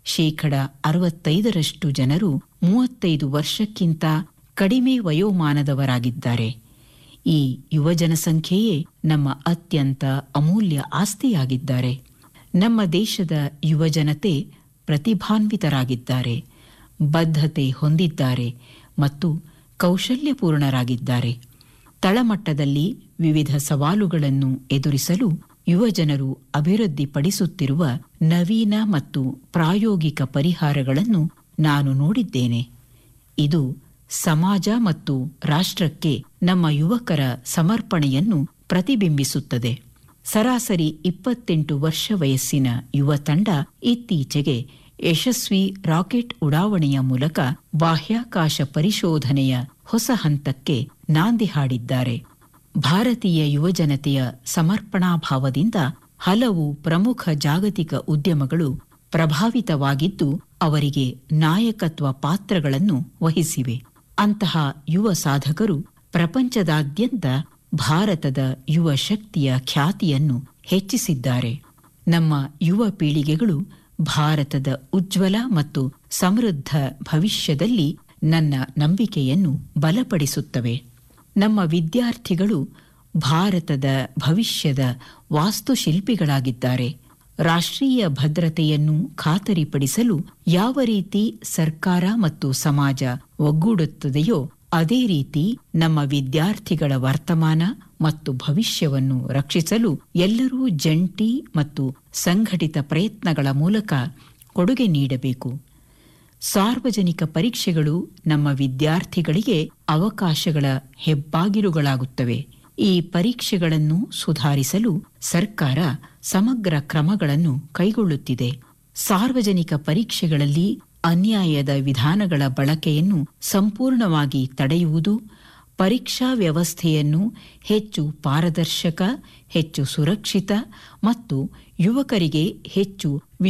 ಶೇಕಡ ಅರವತ್ತೈದರಷ್ಟು ಜನರು ಮೂವತ್ತೈದು ವರ್ಷಕ್ಕಿಂತ ಕಡಿಮೆ ವಯೋಮಾನದವರಾಗಿದ್ದಾರೆ ಈ ಯುವ ಜನಸಂಖ್ಯೆಯೇ ನಮ್ಮ ಅತ್ಯಂತ ಅಮೂಲ್ಯ ಆಸ್ತಿಯಾಗಿದ್ದಾರೆ ನಮ್ಮ ದೇಶದ ಯುವಜನತೆ ಪ್ರತಿಭಾನ್ವಿತರಾಗಿದ್ದಾರೆ ಬದ್ಧತೆ ಹೊಂದಿದ್ದಾರೆ ಮತ್ತು ಕೌಶಲ್ಯಪೂರ್ಣರಾಗಿದ್ದಾರೆ ತಳಮಟ್ಟದಲ್ಲಿ ವಿವಿಧ ಸವಾಲುಗಳನ್ನು ಎದುರಿಸಲು ಯುವಜನರು ಅಭಿವೃದ್ಧಿಪಡಿಸುತ್ತಿರುವ ನವೀನ ಮತ್ತು ಪ್ರಾಯೋಗಿಕ ಪರಿಹಾರಗಳನ್ನು ನಾನು ನೋಡಿದ್ದೇನೆ ಇದು ಸಮಾಜ ಮತ್ತು ರಾಷ್ಟ್ರಕ್ಕೆ ನಮ್ಮ ಯುವಕರ ಸಮರ್ಪಣೆಯನ್ನು ಪ್ರತಿಬಿಂಬಿಸುತ್ತದೆ ಸರಾಸರಿ ಇಪ್ಪತ್ತೆಂಟು ವರ್ಷ ವಯಸ್ಸಿನ ಯುವ ತಂಡ ಇತ್ತೀಚೆಗೆ ಯಶಸ್ವಿ ರಾಕೆಟ್ ಉಡಾವಣೆಯ ಮೂಲಕ ಬಾಹ್ಯಾಕಾಶ ಪರಿಶೋಧನೆಯ ಹೊಸ ಹಂತಕ್ಕೆ ನಾಂದಿ ಹಾಡಿದ್ದಾರೆ ಭಾರತೀಯ ಯುವಜನತೆಯ ಸಮರ್ಪಣಾಭಾವದಿಂದ ಹಲವು ಪ್ರಮುಖ ಜಾಗತಿಕ ಉದ್ಯಮಗಳು ಪ್ರಭಾವಿತವಾಗಿದ್ದು ಅವರಿಗೆ ನಾಯಕತ್ವ ಪಾತ್ರಗಳನ್ನು ವಹಿಸಿವೆ ಅಂತಹ ಯುವ ಸಾಧಕರು ಪ್ರಪಂಚದಾದ್ಯಂತ ಭಾರತದ ಯುವ ಶಕ್ತಿಯ ಖ್ಯಾತಿಯನ್ನು ಹೆಚ್ಚಿಸಿದ್ದಾರೆ ನಮ್ಮ ಯುವ ಪೀಳಿಗೆಗಳು ಭಾರತದ ಉಜ್ವಲ ಮತ್ತು ಸಮೃದ್ಧ ಭವಿಷ್ಯದಲ್ಲಿ ನನ್ನ ನಂಬಿಕೆಯನ್ನು ಬಲಪಡಿಸುತ್ತವೆ ನಮ್ಮ ವಿದ್ಯಾರ್ಥಿಗಳು ಭಾರತದ ಭವಿಷ್ಯದ ವಾಸ್ತುಶಿಲ್ಪಿಗಳಾಗಿದ್ದಾರೆ ರಾಷ್ಟ್ರೀಯ ಭದ್ರತೆಯನ್ನು ಖಾತರಿಪಡಿಸಲು ಯಾವ ರೀತಿ ಸರ್ಕಾರ ಮತ್ತು ಸಮಾಜ ಒಗ್ಗೂಡುತ್ತದೆಯೋ ಅದೇ ರೀತಿ ನಮ್ಮ ವಿದ್ಯಾರ್ಥಿಗಳ ವರ್ತಮಾನ ಮತ್ತು ಭವಿಷ್ಯವನ್ನು ರಕ್ಷಿಸಲು ಎಲ್ಲರೂ ಜಂಟಿ ಮತ್ತು ಸಂಘಟಿತ ಪ್ರಯತ್ನಗಳ ಮೂಲಕ ಕೊಡುಗೆ ನೀಡಬೇಕು ಸಾರ್ವಜನಿಕ ಪರೀಕ್ಷೆಗಳು ನಮ್ಮ ವಿದ್ಯಾರ್ಥಿಗಳಿಗೆ ಅವಕಾಶಗಳ ಹೆಬ್ಬಾಗಿಲುಗಳಾಗುತ್ತವೆ ಈ ಪರೀಕ್ಷೆಗಳನ್ನು ಸುಧಾರಿಸಲು ಸರ್ಕಾರ ಸಮಗ್ರ ಕ್ರಮಗಳನ್ನು ಕೈಗೊಳ್ಳುತ್ತಿದೆ ಸಾರ್ವಜನಿಕ ಪರೀಕ್ಷೆಗಳಲ್ಲಿ ಅನ್ಯಾಯದ ವಿಧಾನಗಳ ಬಳಕೆಯನ್ನು ಸಂಪೂರ್ಣವಾಗಿ ತಡೆಯುವುದು ಪರೀಕ್ಷಾ ವ್ಯವಸ್ಥೆಯನ್ನು ಹೆಚ್ಚು ಪಾರದರ್ಶಕ ಹೆಚ್ಚು ಸುರಕ್ಷಿತ ಮತ್ತು ಯುವಕರಿಗೆ ಹೆಚ್ಚು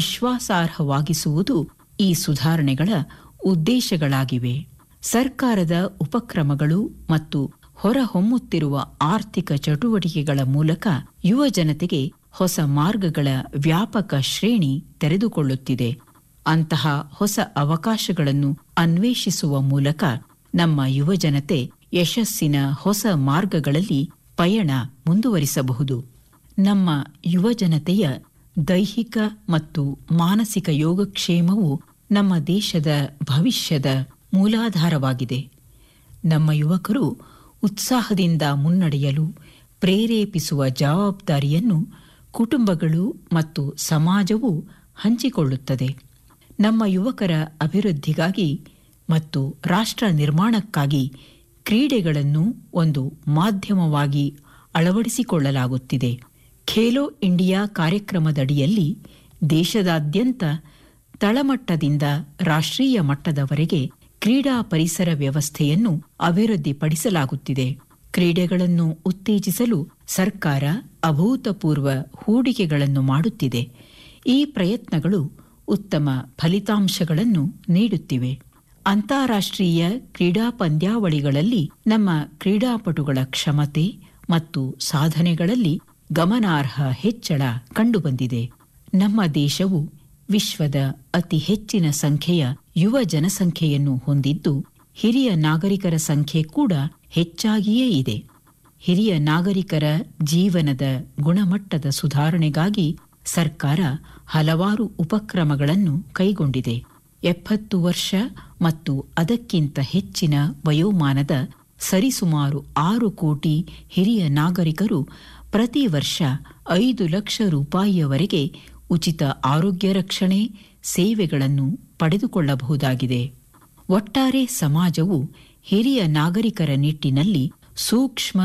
ವಿಶ್ವಾಸಾರ್ಹವಾಗಿಸುವುದು ಈ ಸುಧಾರಣೆಗಳ ಉದ್ದೇಶಗಳಾಗಿವೆ ಸರ್ಕಾರದ ಉಪಕ್ರಮಗಳು ಮತ್ತು ಹೊರಹೊಮ್ಮುತ್ತಿರುವ ಆರ್ಥಿಕ ಚಟುವಟಿಕೆಗಳ ಮೂಲಕ ಯುವ ಜನತೆಗೆ ಹೊಸ ಮಾರ್ಗಗಳ ವ್ಯಾಪಕ ಶ್ರೇಣಿ ತೆರೆದುಕೊಳ್ಳುತ್ತಿದೆ ಅಂತಹ ಹೊಸ ಅವಕಾಶಗಳನ್ನು ಅನ್ವೇಷಿಸುವ ಮೂಲಕ ನಮ್ಮ ಯುವಜನತೆ ಯಶಸ್ಸಿನ ಹೊಸ ಮಾರ್ಗಗಳಲ್ಲಿ ಪಯಣ ಮುಂದುವರಿಸಬಹುದು ನಮ್ಮ ಯುವಜನತೆಯ ದೈಹಿಕ ಮತ್ತು ಮಾನಸಿಕ ಯೋಗಕ್ಷೇಮವು ನಮ್ಮ ದೇಶದ ಭವಿಷ್ಯದ ಮೂಲಾಧಾರವಾಗಿದೆ ನಮ್ಮ ಯುವಕರು ಉತ್ಸಾಹದಿಂದ ಮುನ್ನಡೆಯಲು ಪ್ರೇರೇಪಿಸುವ ಜವಾಬ್ದಾರಿಯನ್ನು ಕುಟುಂಬಗಳು ಮತ್ತು ಸಮಾಜವು ಹಂಚಿಕೊಳ್ಳುತ್ತದೆ ನಮ್ಮ ಯುವಕರ ಅಭಿವೃದ್ಧಿಗಾಗಿ ಮತ್ತು ರಾಷ್ಟ್ರ ನಿರ್ಮಾಣಕ್ಕಾಗಿ ಕ್ರೀಡೆಗಳನ್ನು ಒಂದು ಮಾಧ್ಯಮವಾಗಿ ಅಳವಡಿಸಿಕೊಳ್ಳಲಾಗುತ್ತಿದೆ ಖೇಲೋ ಇಂಡಿಯಾ ಕಾರ್ಯಕ್ರಮದಡಿಯಲ್ಲಿ ದೇಶದಾದ್ಯಂತ ತಳಮಟ್ಟದಿಂದ ರಾಷ್ಟ್ರೀಯ ಮಟ್ಟದವರೆಗೆ ಕ್ರೀಡಾ ಪರಿಸರ ವ್ಯವಸ್ಥೆಯನ್ನು ಅಭಿವೃದ್ಧಿಪಡಿಸಲಾಗುತ್ತಿದೆ ಕ್ರೀಡೆಗಳನ್ನು ಉತ್ತೇಜಿಸಲು ಸರ್ಕಾರ ಅಭೂತಪೂರ್ವ ಹೂಡಿಕೆಗಳನ್ನು ಮಾಡುತ್ತಿದೆ ಈ ಪ್ರಯತ್ನಗಳು ಉತ್ತಮ ಫಲಿತಾಂಶಗಳನ್ನು ನೀಡುತ್ತಿವೆ ಅಂತಾರಾಷ್ಟ್ರೀಯ ಕ್ರೀಡಾ ಪಂದ್ಯಾವಳಿಗಳಲ್ಲಿ ನಮ್ಮ ಕ್ರೀಡಾಪಟುಗಳ ಕ್ಷಮತೆ ಮತ್ತು ಸಾಧನೆಗಳಲ್ಲಿ ಗಮನಾರ್ಹ ಹೆಚ್ಚಳ ಕಂಡುಬಂದಿದೆ ನಮ್ಮ ದೇಶವು ವಿಶ್ವದ ಅತಿ ಹೆಚ್ಚಿನ ಸಂಖ್ಯೆಯ ಯುವ ಜನಸಂಖ್ಯೆಯನ್ನು ಹೊಂದಿದ್ದು ಹಿರಿಯ ನಾಗರಿಕರ ಸಂಖ್ಯೆ ಕೂಡ ಹೆಚ್ಚಾಗಿಯೇ ಇದೆ ಹಿರಿಯ ನಾಗರಿಕರ ಜೀವನದ ಗುಣಮಟ್ಟದ ಸುಧಾರಣೆಗಾಗಿ ಸರ್ಕಾರ ಹಲವಾರು ಉಪಕ್ರಮಗಳನ್ನು ಕೈಗೊಂಡಿದೆ ಎಪ್ಪತ್ತು ವರ್ಷ ಮತ್ತು ಅದಕ್ಕಿಂತ ಹೆಚ್ಚಿನ ವಯೋಮಾನದ ಸರಿಸುಮಾರು ಆರು ಕೋಟಿ ಹಿರಿಯ ನಾಗರಿಕರು ಪ್ರತಿ ವರ್ಷ ಐದು ಲಕ್ಷ ರೂಪಾಯಿಯವರೆಗೆ ಉಚಿತ ಆರೋಗ್ಯ ರಕ್ಷಣೆ ಸೇವೆಗಳನ್ನು ಪಡೆದುಕೊಳ್ಳಬಹುದಾಗಿದೆ ಒಟ್ಟಾರೆ ಸಮಾಜವು ಹಿರಿಯ ನಾಗರಿಕರ ನಿಟ್ಟಿನಲ್ಲಿ ಸೂಕ್ಷ್ಮ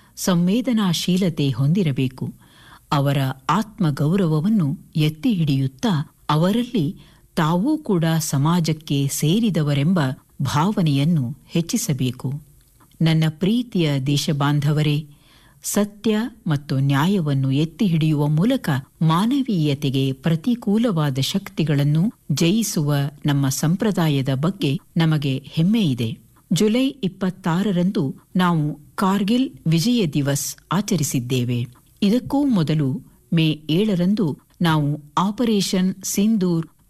ಸಂವೇದನಾಶೀಲತೆ ಹೊಂದಿರಬೇಕು ಅವರ ಆತ್ಮಗೌರವವನ್ನು ಎತ್ತಿ ಹಿಡಿಯುತ್ತಾ ಅವರಲ್ಲಿ ತಾವೂ ಕೂಡ ಸಮಾಜಕ್ಕೆ ಸೇರಿದವರೆಂಬ ಭಾವನೆಯನ್ನು ಹೆಚ್ಚಿಸಬೇಕು ನನ್ನ ಪ್ರೀತಿಯ ದೇಶಬಾಂಧವರೇ ಸತ್ಯ ಮತ್ತು ನ್ಯಾಯವನ್ನು ಎತ್ತಿ ಹಿಡಿಯುವ ಮೂಲಕ ಮಾನವೀಯತೆಗೆ ಪ್ರತಿಕೂಲವಾದ ಶಕ್ತಿಗಳನ್ನು ಜಯಿಸುವ ನಮ್ಮ ಸಂಪ್ರದಾಯದ ಬಗ್ಗೆ ನಮಗೆ ಹೆಮ್ಮೆಯಿದೆ ಜುಲೈ ಇಪ್ಪತ್ತಾರರಂದು ನಾವು ಕಾರ್ಗಿಲ್ ವಿಜಯ ದಿವಸ್ ಆಚರಿಸಿದ್ದೇವೆ ಇದಕ್ಕೂ ಮೊದಲು ಮೇ ಏಳರಂದು ನಾವು ಆಪರೇಷನ್ ಸಿಂಧೂರ್